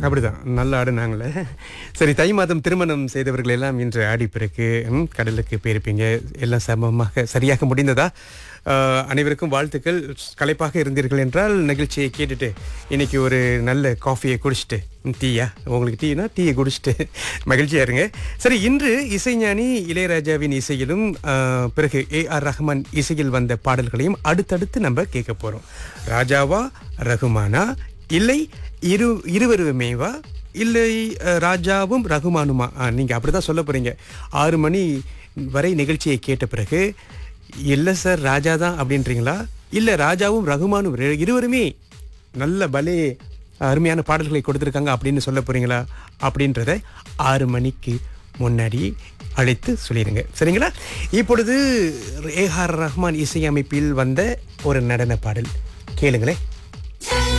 அப்படிதான் நல்லா ஆடுனாங்களே சரி தை மாதம் திருமணம் செய்தவர்கள் எல்லாம் இன்று ஆடி பிறகு ம், கடலுக்கு போயிருப்பீங்க எல்லாம் சமமாக சரியாக முடிந்ததா ஆஹ், அனைவருக்கும் வாழ்த்துக்கள் களைப்பாக இருந்தீர்கள் என்றால் நிகழ்ச்சியை கேட்டுட்டு இன்னைக்கு ஒரு நல்ல காஃபியை குடிச்சிட்டு ம், டீயா உங்களுக்கு டீனா டீயை குடிச்சிட்டு மகிழ்ச்சியா இருங்க சரி இன்று இசைஞானி இளையராஜாவின் இசையிலும் ஆஹ், பிறகு ஏ ஆர் ரஹ்மான் இசையில் வந்த பாடல்களையும் அடுத்தடுத்து நம்ம கேட்க போறோம் ராஜாவா ரகுமானா இல்லை இரு இருவருமேவா இல்லை அஹ், ராஜாவும் ரகுமானுமா ஆ, நீங்க அப்படிதான் சொல்ல போறீங்க ஆறு மணி வரை நிகழ்ச்சியை கேட்ட பிறகு இல்லை சார் ராஜா தான் அப்படின்றீங்களா இல்லை ராஜாவும் ரகுமானும் ரெ- இருவருமே நல்ல பலே அருமையான பாடல்களை கொடுத்துருக்காங்க அப்படின்னு சொல்ல போறீங்களா அப்படின்றத ஆறு மணிக்கு முன்னாடி அழைத்து சொல்லிடுங்க சரிங்களா இப்பொழுது ஏஆர் ரஹ்மான் இசையமைப்பில் வந்த ஒரு நடன பாடல் கேளுங்களேன்